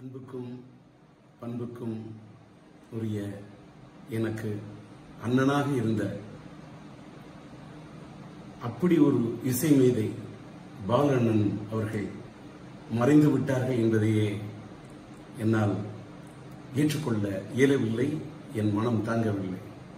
அன்புக்கும் பண்புக்கும் உரிய எனக்கு அண்ணனாக இருந்த அப்படி ஒரு இசை மேதை பாலண்ணன் அவர்கள் மறைந்து விட்டார்கள் என்பதையே என்னால் ஏற்றுக்கொள்ள இயலவில்லை என் மனம் தாங்கவில்லை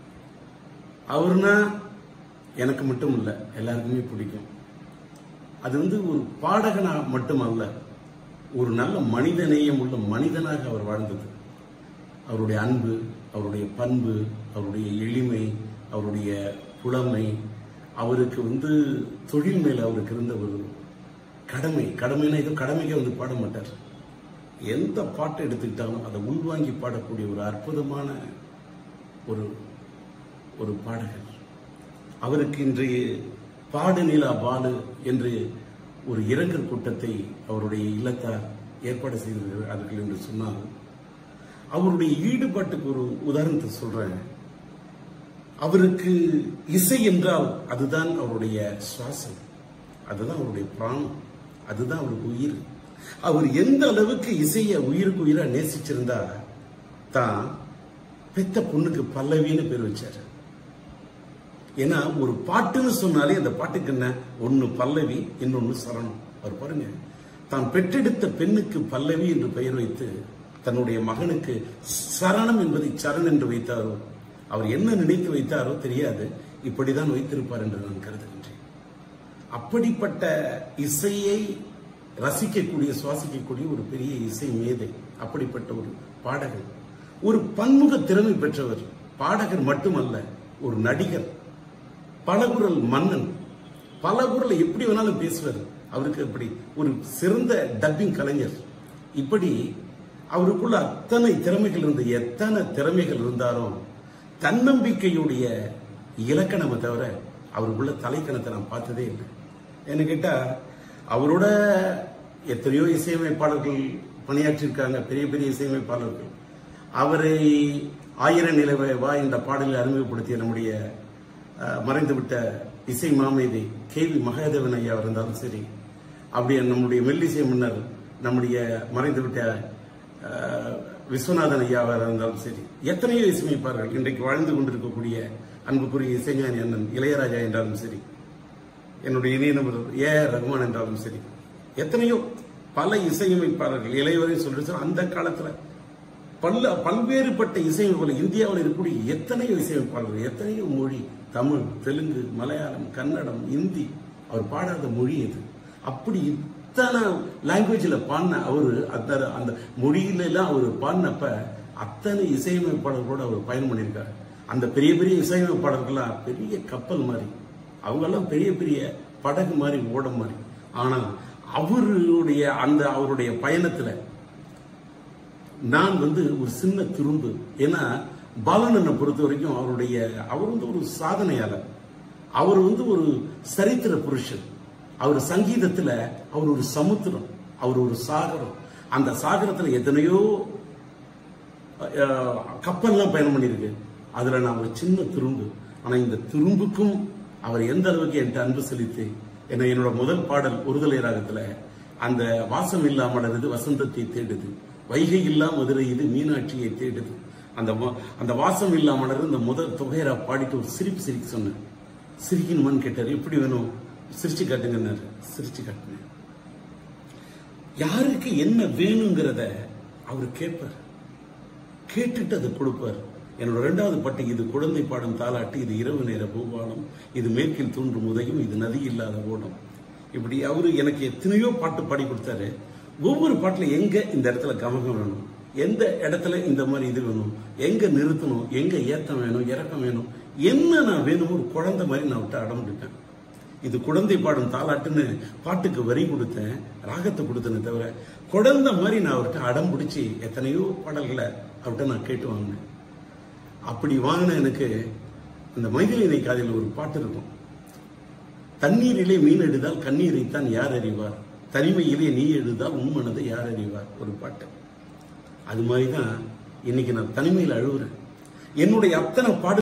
அவர்னா எனக்கு மட்டும் இல்ல எல்லாருக்குமே பிடிக்கும் அது வந்து ஒரு பாடகனா மட்டுமல்ல ஒரு நல்ல மனித நேயம் உள்ள மனிதனாக அவர் வாழ்ந்தது அவருடைய அன்பு அவருடைய பண்பு அவருடைய எளிமை அவருடைய புலமை அவருக்கு வந்து தொழில் மேல அவருக்கு இருந்த ஒரு கடமை கடமைனா ஏதோ கடமைக்கே வந்து பாட மாட்டார் எந்த பாட்டை எடுத்துக்கிட்டாலும் அதை உள்வாங்கி பாடக்கூடிய ஒரு அற்புதமான ஒரு ஒரு பாடகர் அவருக்கு இன்றைய பாடு நிலா பாலு என்று ஒரு இரங்கல் கூட்டத்தை அவருடைய இல்லத்தார் ஏற்பாடு செய்திருக்கிறார்கள் என்று சொன்னால் அவருடைய ஈடுபாட்டுக்கு ஒரு உதாரணத்தை சொல்றேன் அவருக்கு இசை என்றால் அதுதான் அவருடைய சுவாசம் அதுதான் அவருடைய பிராணம் அதுதான் அவருக்கு உயிர் அவர் எந்த அளவுக்கு இசைய உயிருக்கு உயிரா நேசிச்சிருந்தா தான் பெத்த பொண்ணுக்கு பல்லவின்னு பேர் வச்சாரு ஏன்னா ஒரு பாட்டுன்னு சொன்னாலே அந்த பாட்டுக்கு என்ன ஒன்னு பல்லவி இன்னொன்னு சரணம் அவர் பாருங்க தான் பெற்றெடுத்த பெண்ணுக்கு பல்லவி என்று பெயர் வைத்து தன்னுடைய மகனுக்கு சரணம் என்பதை சரண் என்று வைத்தாரோ அவர் என்ன நினைத்து வைத்தாரோ தெரியாது இப்படிதான் வைத்திருப்பார் என்று நான் கருதுகின்றேன் அப்படிப்பட்ட இசையை ரசிக்கக்கூடிய சுவாசிக்கக்கூடிய ஒரு பெரிய இசை மேதை அப்படிப்பட்ட ஒரு பாடகர் ஒரு பன்முக திறமை பெற்றவர் பாடகர் மட்டுமல்ல ஒரு நடிகர் பலகுரல் மன்னன் பல குரலை எப்படி வேணாலும் பேசுவார் அவருக்கு அப்படி ஒரு சிறந்த டப்பிங் கலைஞர் இப்படி அவருக்குள்ள அத்தனை திறமைகள் இருந்த எத்தனை திறமைகள் இருந்தாலும் தன்னம்பிக்கையுடைய இலக்கணமை தவிர அவருக்குள்ள தலைக்கணத்தை நான் பார்த்ததே இல்லை என்ன கேட்டா அவரோட எத்தனையோ இசையமைப்பாளர்கள் பணியாற்றியிருக்காங்க பெரிய பெரிய இசையமைப்பாளர்கள் அவரை ஆயிர நிலவை வா என்ற பாடலை அறிமுகப்படுத்திய நம்முடைய அஹ், மறைந்துவிட்ட இசை மாமேதை கே வி மகாதேவன் ஐயா இருந்தாலும் சரி அப்படியே நம்முடைய மெல்லிசை முன்னர் நம்முடைய மறைந்துவிட்ட அஹ், விஸ்வநாதன் ஐயாவாக இருந்தாலும் சரி எத்தனையோ இசையமைப்பார்கள் இன்றைக்கு வாழ்ந்து கொண்டிருக்கக்கூடிய அன்புக்குரிய இசைஞானி அண்ணன் இளையராஜா என்றாலும் சரி என்னுடைய இணைய நபர் ஏ ஆர் ரகுமான் என்றாலும் சரி எத்தனையோ பல இசையமைப்பாளர்கள் இளையவரை சொல்லிட்டு அந்த காலத்துல பல்ல பல்வேறுபட்ட இசையமைப்பாளர் இந்தியாவில் இருக்கக்கூடிய எத்தனையோ இசையமைப்பாளர்கள் எத்தனையோ மொழி தமிழ் தெலுங்கு மலையாளம் கன்னடம் இந்தி அவர் பாடாத மொழி எது அப்படி இத்தனை லாங்குவேஜில் பாடின அவரு அந்த அந்த மொழியில எல்லாம் அவர் பாடினப்ப அத்தனை இசையமைப்பாளர்களோட அவர் பயணம் பண்ணியிருக்காரு அந்த பெரிய பெரிய இசையமைப்பாளர்கள்லாம் பெரிய கப்பல் மாதிரி அவங்கெல்லாம் பெரிய பெரிய படகு மாதிரி ஓடம் மாதிரி ஆனா அவருடைய அந்த அவருடைய பயணத்துல நான் வந்து ஒரு சின்ன துரும்பு ஏன்னா பாலனனை பொறுத்த வரைக்கும் அவருடைய அவர் வந்து ஒரு சாதனையாளர் அவர் வந்து ஒரு சரித்திர புருஷன் அவர் சங்கீதத்துல அவர் ஒரு சமுத்திரம் அவர் ஒரு சாகரம் அந்த சாகரத்துல எத்தனையோ அஹ், கப்பல்லாம் பயணம் பண்ணியிருக்கு அதுல நான் ஒரு சின்ன துரும்பு ஆனா இந்த துரும்புக்கும் அவர் எந்த அளவுக்கு என்கிட்ட அன்பு செலுத்தி என்ன என்னோட முதல் பாடல் ஒருதலை ராகத்துல அந்த வாசம் இல்லாமல் இது வசந்தத்தை தேடுது வைகை இல்லா மதுரை இது மீனாட்சியை தேடுது அந்த வா- அந்த வாசம் இல்லாமல் இந்த முதல் தொகையரா பாடிட்டு ஒரு சிரிப்பு சிரிக்க சொன்னேன் சிரிக்கணுமான்னு கேட்டாரு எப்படி வேணும் சிரிச்சு காட்டுங்கன்னாரு சிரிச்சு காட்டினேன் யாருக்கு என்ன வேணுங்கிறத அவர் கேட்பார் கேட்டுட்டு அதை கொடுப்பார் என்னோட ரெண்டாவது பட்டை இது குழந்தை பாடும் தாலாட்டு இது இரவு நேர பூபாலம் இது மேற்கில் தூண்டும் உதயம் இது நதி இல்லாத ஓடம் இப்படி அவரு எனக்கு எத்தனையோ பாட்டு பாடி கொடுத்தாரு ஒவ்வொரு பாட்டுல எங்க இந்த இடத்துல கமகம் வேணும் எந்த இடத்துல இந்த மாதிரி இது வேணும் எங்க நிறுத்தணும் எங்க ஏத்தம் வேணும் இறக்கம் வேணும் என்ன நான் வேணுமோ ஒரு குழந்தை மாதிரி நான் விட்டு அடம் பிடிப்பேன் இது குழந்தை பாடும் தாலாட்டுன்னு பாட்டுக்கு வரி கொடுத்தேன் ராகத்தை கொடுத்தேனே தவிர குழந்தை மாதிரி நான் அவர்கிட்ட அடம் பிடிச்சி எத்தனையோ பாடல்களை அவர்கிட்ட நான் கேட்டு வாங்கினேன் அப்படி வாங்கின எனக்கு அந்த மைதிலினை காதில் ஒரு பாட்டு இருக்கும் தண்ணீரிலே மீன் எடுத்தால் கண்ணீரைத்தான் யார் அறிவார் தனிமையிலே நீ எழுதால் உன் மனதை யார் அறிவார் ஒரு பாட்டு அது மாதிரி தான் இன்னைக்கு நான் தனிமையில் அழுகுறேன் என்னுடைய அத்தனை பாடு